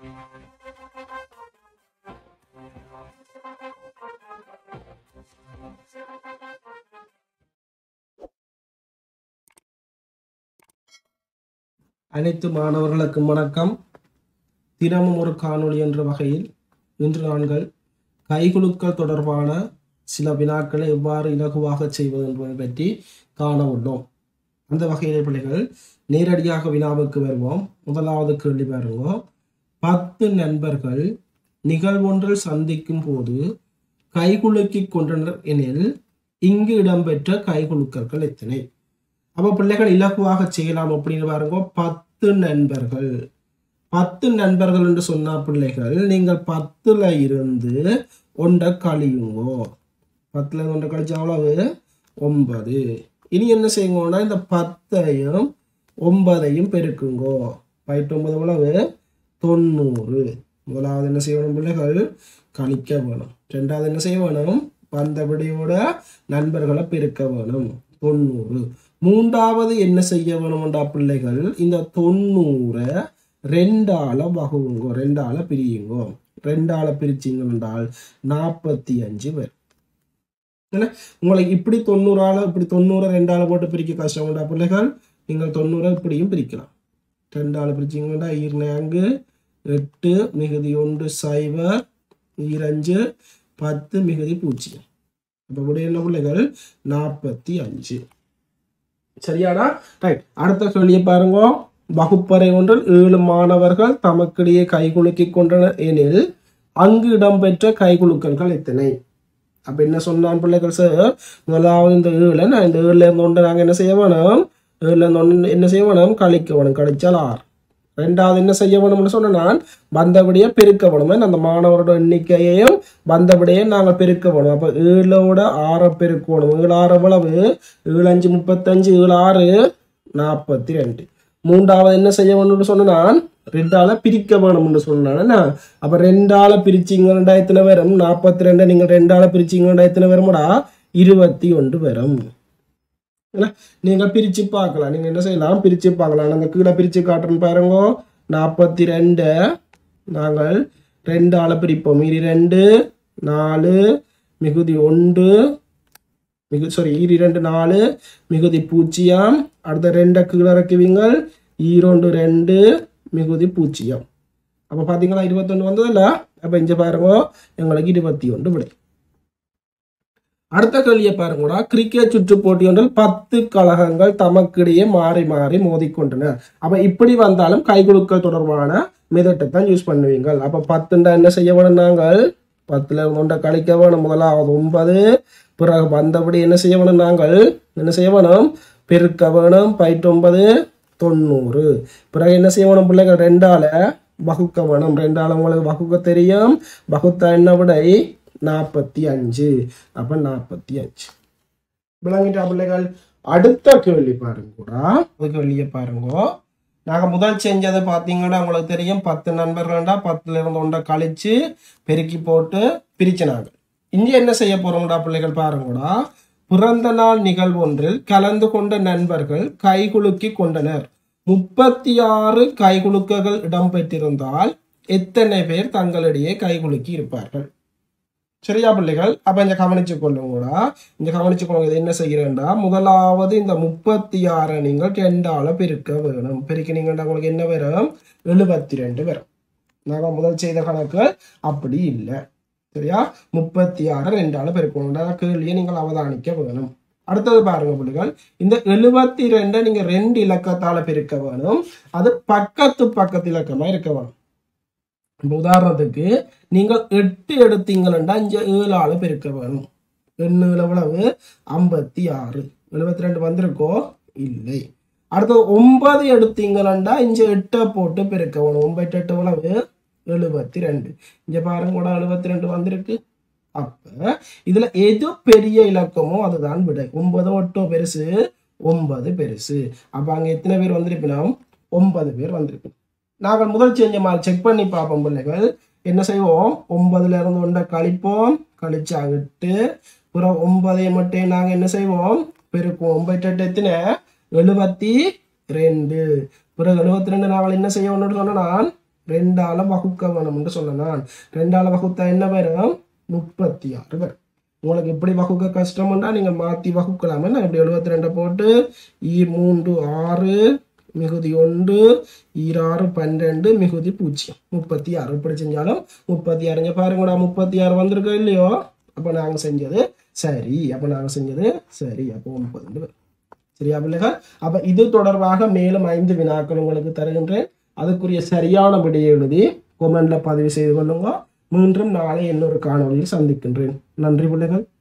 அனைத்து மாணவர்களுக்கும் வணக்கம் தினமும் ஒரு காணொளி என்ற வகையில் இன்று நாங்கள் கைகுலுக்கல் தொடர்பான சில வினாக்களை எவ்வாறு இலகுவாக செய்வது என்பதை பற்றி காண உள்ளோம் அந்த வகையிலே பிள்ளைகள் நேரடியாக வினாவுக்கு வருவோம் முதலாவது கேள்வி பாருங்க பத்து நண்பர்கள் நிகழ்வொன்றில் சந்திக்கும் போது கைகுலுக்கிக் கொண்டனர் எனில் இங்கு இடம்பெற்ற கைகுலுக்கல்கள் எத்தனை அப்ப பிள்ளைகள் இலகுவாக செய்யலாம் அப்படின்னு பாருங்க பத்து நண்பர்கள் பத்து நண்பர்கள் என்று சொன்னா பிள்ளைகள் நீங்கள் பத்துல இருந்து ஒன்றை கழியுங்கோ பத்துல இருந்து ஒன்றை கழிச்சா அவ்வளவு ஒன்பது இனி என்ன செய்யுங்கன்னா இந்த பத்தையும் ஒன்பதையும் பெருக்குங்கோ பயிட்டு ஒன்பது எவ்வளவு தொண்ணூறு முதலாவது என்ன செய்யணும் பிள்ளைகள் கழிக்க வேணும் ரெண்டாவது என்ன செய்ய வேணும் வந்தபடியோட நண்பர்களை பெருக்க வேணும் தொண்ணூறு மூன்றாவது என்ன செய்ய வேணும்டா பிள்ளைகள் இந்த தொண்ணூறை ரெண்டால வகுங்கோ ரெண்டால பிரியுங்கோ ரெண்டால பிரிச்சிங்க என்றால் நாற்பத்தி அஞ்சு வரும் என்ன? உங்களுக்கு இப்படி தொண்ணூறால இப்படி தொண்ணூறை ரெண்டால போட்டு பிரிக்க கஷ்டம்டா பிள்ளைகள் நீங்கள் தொண்ணூறை இப்படியும் பிரிக்கலாம் ரெண்டால பிரிச்சிங்கன்னா ஈர்நான்கு எட்டு மிகுதி ஒன்று சைபர் ஈரஞ்சு பத்து மிகுதி பூஜ்ஜியம் அப்போ விட என்ன பிள்ளைகள் நாற்பத்தி அஞ்சு சரியாடா ரைட் அடுத்த கேள்வியை பாருங்க வகுப்பறை ஒன்றில் ஏழு மாணவர்கள் தமக்கிடையே கைகுலுக்கிக் கொண்டனர் எனில் அங்கு இடம்பெற்ற கைகுலுக்கல்கள் எத்தனை அப்ப என்ன சொன்னான் பிள்ளைகள் சார் முதலாவது இந்த ஏழை நான் இந்த ஏழுல இருந்து ஒன்று நாங்கள் என்ன செய்ய வேணும் ஏழுல இருந்து ஒன்று என்ன செய்ய வேணும் கழிக்க வேணும் கழிச்சால் ஆறு ரெண்டாவது என்ன செய்ய வேணும்னு சொன்ன நான் வந்தபடியே பெருக்க வேணும் அந்த மாணவரோட எண்ணிக்கையையும் வந்தபடியே நாங்கள் பெருக்க வேணும் அப்போ ஏழோட ஆறை பெருக்கணும் ஏழு ஆறு எவ்வளவு ஏழு அஞ்சு முப்பத்தஞ்சு ஏழு ஆறு நாற்பத்தி ரெண்டு மூன்றாவது என்ன செய்ய வேணும்னு சொன்ன நான் ரெண்டால பிரிக்க வேணும்னு சொன்னானே அப்ப ரெண்டால பிரிச்சிங்கன்னா எத்தனை வரும் நாற்பத்தி ரெண்டு நீங்கள் ரெண்டால பிரிச்சிங்கன்னா எத்தனை வரும்டா இருபத்தி ஒன்று வரும் என்ன நீங்கள் பிரித்து பார்க்கலாம் நீங்கள் என்ன செய்யலாம் பிரித்து பார்க்கலாம் நாங்கள் கீழே பிரித்து காட்டுறோம் பாருங்க நாற்பத்தி ரெண்டு நாங்கள் ரெண்டால பிரிப்போம் மீறி ரெண்டு நாலு மிகுதி ஒன்று மிகு சாரி ஈரி ரெண்டு நாலு மிகுதி பூஜ்ஜியம் அடுத்த ரெண்டை கீழே இறக்குவீங்கள் ஈரோண்டு ரெண்டு மிகுதி பூஜ்ஜியம் அப்போ பார்த்தீங்களா இருபத்தொன்று வந்ததில்ல அப்போ இங்கே பாருங்க எங்களுக்கு இருபத்தி ஒன்று விடை அடுத்த கேள்வியை பாருங்கடா கிரிக்கெட் சுற்று போட்டி ஒன்றில் பத்து கழகங்கள் தமக்கிடையே மாறி மாறி மோதிக்கொண்டன அப்ப இப்படி வந்தாலும் கைகுலுக்கள் தொடர்பான மெதட்டை தான் யூஸ் பண்ணுவீங்க அப்ப பத்துண்டா என்ன செய்ய வேணும் நாங்கள் பத்துல ஒன்றை கழிக்க வேணும் முதலாவது ஒன்பது பிறகு வந்தபடி என்ன செய்ய வேணும் நாங்கள் என்ன செய்ய வேணும் பெருக்க வேணும் பயிற்று ஒன்பது தொண்ணூறு பிறகு என்ன செய்ய வேணும் பிள்ளைகள் ரெண்டால வகுக்க வேணும் ரெண்டால உங்களுக்கு வகுக்க தெரியும் வகுத்தா என்ன விடை நாற்பத்தி அஞ்சு அப்ப நாற்பத்தி அஞ்சு விளங்கிட்டா பிள்ளைகள் அடுத்த கேள்வி பாருங்க கூட அது கேள்வியை பாருங்க நாங்கள் முதல் செஞ்சதை பார்த்தீங்கன்னா உங்களுக்கு தெரியும் பத்து நண்பர்கள்டா பத்துல இருந்து ஒன்றை கழிச்சு பெருக்கி போட்டு பிரிச்சினாங்க இங்கே என்ன செய்ய போறோம்டா பிள்ளைகள் பாருங்கடா பிறந்த நாள் நிகழ்வு ஒன்றில் கலந்து கொண்ட நண்பர்கள் கைகுலுக்கி கொண்டனர் முப்பத்தி ஆறு கைகுலுக்கங்கள் இடம்பெற்றிருந்தால் எத்தனை பேர் தங்களிடையே கைகுலுக்கி இருப்பார்கள் சரியா பிள்ளைகள் அப்ப இங்க கவனிச்சு கொள்ளுங்கடா இங்க கவனிச்சு கொள்ளுங்க இது என்ன செய்கிறேன்டா முதலாவது இந்த முப்பத்தி ஆறை நீங்கள் ரெண்டால பெருக்க வேணும் பெருக்கினீங்கன்னா உங்களுக்கு என்ன வரும் எழுபத்தி ரெண்டு வரும் நாங்க முதல் செய்த கணக்கு அப்படி இல்லை சரியா முப்பத்தி ஆறு ரெண்டால பெருக்கணும் கேள்வியை நீங்கள் அவதானிக்க வேணும் அடுத்தது பாருங்க பிள்ளைகள் இந்த எழுபத்தி ரெண்டை நீங்க ரெண்டு இலக்கத்தால பெருக்க வேணும் அது பக்கத்து பக்கத்து இலக்கமா இருக்க வேணும் இப்ப உதாரணத்துக்கு நீங்கள் எட்டு எடுத்தீங்கன்னா இங்க ஏழால பெருக்க வேணும் எண்ணூறு எவ்வளவு ஐம்பத்தி ஆறு எழுபத்தி ரெண்டு வந்திருக்கோ இல்லை அடுத்தது ஒன்பது எடுத்தீங்கன்னா இங்க எட்டை போட்டு பெருக்க வேணும் ஒன்பது எட்டு எவ்வளவு எழுபத்தி ரெண்டு இங்க பாருங்க கூட எழுபத்தி ரெண்டு வந்திருக்கு அப்ப இதுல எது பெரிய இலக்கமோ அதுதான் விடை ஒன்பது ஒட்டோ பெருசு ஒன்பது பெருசு அப்ப அங்க எத்தனை பேர் வந்திருப்பினோம் ஒன்பது பேர் வந்திருக்கணும் நாங்கள் முதல் செஞ்ச மாதிரி செக் பண்ணி பார்ப்போம் பிள்ளைகள் என்ன செய்வோம் ஒன்பதுல இருந்து ஒன்றை கழிப்போம் கழிச்சா எட்டு புறம் ஒன்பதை மட்டும் நாங்கள் என்ன செய்வோம் பெருக்குவோம் ஒன்பது எட்டு எத்தனை எழுபத்தி ரெண்டு பிறகு எழுபத்தி ரெண்டு நாங்கள் என்ன செய்யணும்னு சொன்னால் ரெண்டால வகுக்க வேணும் என்று சொன்னேன் நான் ரெண்டால வகுத்தா என்ன வரும் முப்பத்தி ஆறு வரும் உங்களுக்கு எப்படி வகுக்க கஷ்டம்னா நீங்க மாத்தி வகுக்கலாம் என்ன இப்படி எழுபத்தி ரெண்டை போட்டு ஈ மூன்று ஆறு மிகுதி ஒன்று ஈராறு பன்னெண்டு மிகுதி பூஜ்ஜியம் முப்பத்தி ஆறு இப்படி செஞ்சாலும் முப்பத்தி ஆறுங்க பாருங்கடா முப்பத்தி ஆறு வந்திருக்கோ இல்லையோ அப்போ நாங்கள் செஞ்சது சரி அப்போ நாங்கள் செஞ்சது சரி அப்போ முப்பது வரும் சரியா பிள்ளைகள் அப்ப இது தொடர்பாக மேலும் ஐந்து வினாக்கள் உங்களுக்கு தருகின்றேன் அதுக்குரிய சரியான விடையை எழுதி கொமெண்ட்ல பதிவு செய்து கொள்ளுங்க மீண்டும் நாளை இன்னொரு காணொளியில் சந்திக்கின்றேன் நன்றி பிள்ளைகள்